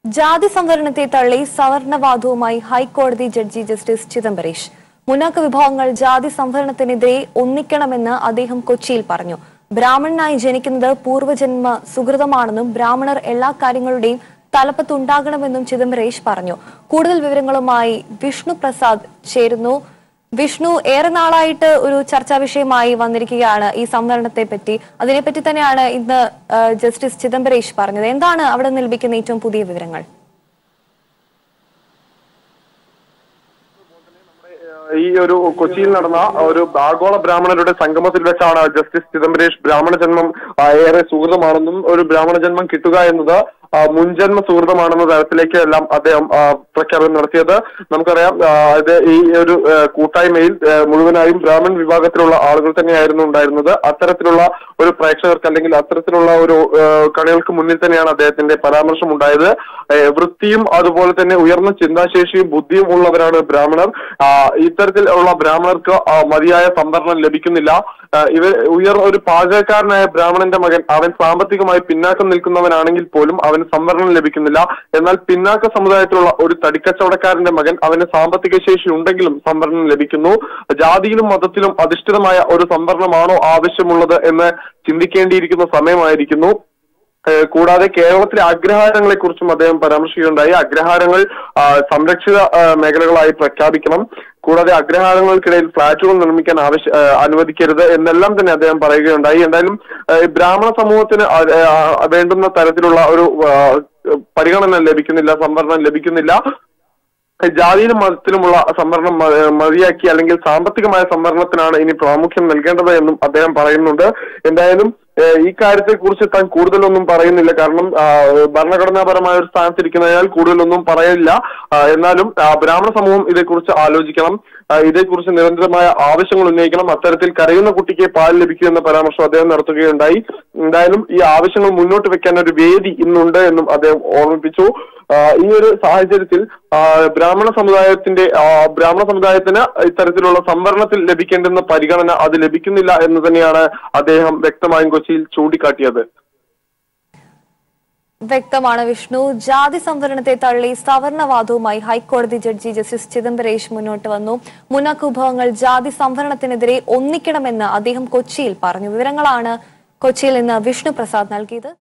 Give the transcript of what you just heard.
ജാതി സംവരണത്തെ തള്ളി സവർണവാദവുമായി ഹൈക്കോടതി ജഡ്ജി ജസ്റ്റിസ് ചിദംബരേഷ് മുന്നാക്ക വിഭാഗങ്ങൾ ജാതി സംവരണത്തിനെതിരെ ഒന്നിക്കണമെന്ന് അദ്ദേഹം കൊച്ചിയിൽ പറഞ്ഞു ബ്രാഹ്മണനായി ജനിക്കുന്നത് പൂർവ്വജന്മ സുഹൃതമാണെന്നും ബ്രാഹ്മണർ എല്ലാ കാര്യങ്ങളുടെയും തലപ്പത്തുണ്ടാകണമെന്നും ചിദംബരേഷ് പറഞ്ഞു കൂടുതൽ വിവരങ്ങളുമായി വിഷ്ണു പ്രസാദ് ചേരുന്നു വിഷ്ണു ഏറെ നാളായിട്ട് ഒരു ചർച്ചാ വിഷയമായി വന്നിരിക്കുകയാണ് ഈ സംവരണത്തെ പറ്റി അതിനെപ്പറ്റി തന്നെയാണ് ഇന്ന് ആ, ജസ്റ്റിസ് ചിദംബരേഷ് പറഞ്ഞത് എന്താണ് അവിടെ നിന്ന് ലഭിക്കുന്ന ഏറ്റവും പുതിയ വിവരങ്ങൾ ഈ ഒരു കൊച്ചിയിൽ നടന്ന ഒരു ആഗോള ബ്രാഹ്മണരുടെ സംഗമത്തിൽ വെച്ചാണ് ജസ്റ്റിസ് ചിദംബരേഷ് ബ്രാഹ്മണ ജന്മം ആ, ഏറെ സുഹൃതമാണെന്നും ഒരു ബ്രാഹ്മണ ജന്മം കിട്ടുക എന്നത് ആ, മുൻജന്മ സുഹൃതമാണെന്ന തരത്തിലേക്ക് എല്ലാം അദ്ദേഹം ആ, പ്രഖ്യാപനം നടത്തിയത് നമുക്കറിയാം ആ, ഇത് ഈ ഒരു ആ, കൂട്ടായ്മയിൽ ആ, മുഴുവനായും ബ്രാഹ്മൺ വിഭാഗത്തിലുള്ള ആളുകൾ തന്നെയായിരുന്നു ഉണ്ടായിരുന്നത് അത്തരത്തിലുള്ള ഒരു പ്രേക്ഷകർക്ക് അല്ലെങ്കിൽ അത്തരത്തിലുള്ള ഒരു ആ, കണികൾക്ക് മുന്നിൽ തന്നെയാണ് അദ്ദേഹത്തിന്റെ പരാമർശം ഉണ്ടായത് ഏ, വൃത്തിയും അതുപോലെ തന്നെ ഉയർന്ന ചിന്താശേഷിയും ബുദ്ധിയും ഉള്ളവരാണ് ബ്രാഹ്മണർ ആ, ഇത്തരത്തിലുള്ള ബ്രാഹ്മണർക്ക് ആ, മതിയായ സംവരണം ലഭിക്കുന്നില്ല ആ, ഇവർ ഉയർ ഒരു പാചകക്കാരനായ ബ്രാഹ്മണന്റെ മകൻ അവൻ സാമ്പത്തികമായി പിന്നാക്കം നിൽക്കുന്നവനാണെങ്കിൽ പോലും അവന് സംവരണം ലഭിക്കുന്നില്ല എന്നാൽ പിന്നാക്ക സമുദായത്തിലുള്ള ഒരു തടിക്കച്ചവടക്കാരന്റെ മകൻ അവന് സാമ്പത്തിക ശേഷി ഉണ്ടെങ്കിലും സംവരണം ലഭിക്കുന്നു ജാതിയിലും മതത്തിലും അധിഷ്ഠിതമായ ഒരു സംവരണമാണോ ആവശ്യമുള്ളത് എന്ന് ചിന്തിക്കേണ്ടിയിരിക്കുന്ന സമയമായിരിക്കുന്നു ഏഹ് കൂടാതെ കേരളത്തിലെ അഗ്രഹാരങ്ങളെ കുറിച്ചും അദ്ദേഹം പരാമർശിക്കുകയുണ്ടായി അഗ്രഹാരങ്ങൾ ആ, സംരക്ഷിത ആ, മേഖലകളായി പ്രഖ്യാപിക്കണം കൂടാതെ അഗ്രഹാരങ്ങൾക്കിടയിൽ ഫ്ളാറ്റുകൾ നിർമ്മിക്കാൻ ആവശ്യ ആ, അനുവദിക്കരുത് എന്നെല്ലാം തന്നെ അദ്ദേഹം പറയുകയുണ്ടായി എന്തായാലും ഏഹ് ബ്രാഹ്മണ സമൂഹത്തിന് ആ, ആ, വേണ്ടുന്ന തരത്തിലുള്ള ഒരു ആ, പരിഗണന ലഭിക്കുന്നില്ല സംവരണം ലഭിക്കുന്നില്ല ജാതിയിലും മതത്തിലുമുള്ള സംവരണം മ- മതിയാക്കി അല്ലെങ്കിൽ സാമ്പത്തികമായ സംവരണത്തിനാണ് ഇനി പ്രാമുഖ്യം നൽകേണ്ടത് എന്നും അദ്ദേഹം പറയുന്നുണ്ട് എന്തായാലും ഏഹ് ഈ കാര്യത്തെ കുറിച്ച് താൻ കൂടുതലൊന്നും പറയുന്നില്ല കാരണം ആ, ഭരണഘടനാപരമായ ഒരു സ്ഥാനത്തിരിക്കുന്നതിനാൽ കൂടുതലൊന്നും പറയില്ല ആ, എന്നാലും ആ, ബ്രാഹ്മണ സമൂഹം ഇതേക്കുറിച്ച് ആലോചിക്കണം ആ, ഇതേക്കുറിച്ച് നിരന്തരമായ ആവശ്യങ്ങൾ ഉന്നയിക്കണം അത്തരത്തിൽ കരയുന്ന കുട്ടിക്ക് പാൽ ലഭിക്കും എന്ന പരാമർശം അദ്ദേഹം നടത്തുകയുണ്ടായി എന്തായാലും ഈ ആവശ്യങ്ങൾ മുന്നോട്ട് വെക്കാൻ ഒരു വേദി ഇന്നുണ്ട് എന്നും അദ്ദേഹം ഓർമ്മിപ്പിച്ചു ആ, ഈ ഒരു സാഹചര്യത്തിൽ ആ, ബ്രാഹ്മണ സമുദായത്തിന്റെ ആ, ബ്രാഹ്മണ സമുദായത്തിന് ഇത്തരത്തിലുള്ള സംവരണത്തിൽ ലഭിക്കേണ്ടുന്ന പരിഗണന അത് ലഭിക്കുന്നില്ല എന്ന് തന്നെയാണ് അദ്ദേഹം വ്യക്തമായും കൊച്ചിയിൽ ചൂണ്ടിക്കാട്ടിയത് വ്യക്തമാണ് വിഷ്ണു ജാതി സംവരണത്തെ തള്ളി സവർണവാദവുമായി ഹൈക്കോടതി ജഡ്ജി ജസ്റ്റിസ് ചിദംബരേഷ് മുന്നോട്ട് വന്നു മുന്നാക്ക വിഭാഗങ്ങൾ ജാതി സംവരണത്തിനെതിരെ ഒന്നിക്കണമെന്ന് അദ്ദേഹം കൊച്ചിയിൽ പറഞ്ഞു വിവരങ്ങളാണ് കൊച്ചിയിൽ നിന്ന് വിഷ്ണു പ്രസാദ് നൽകിയത്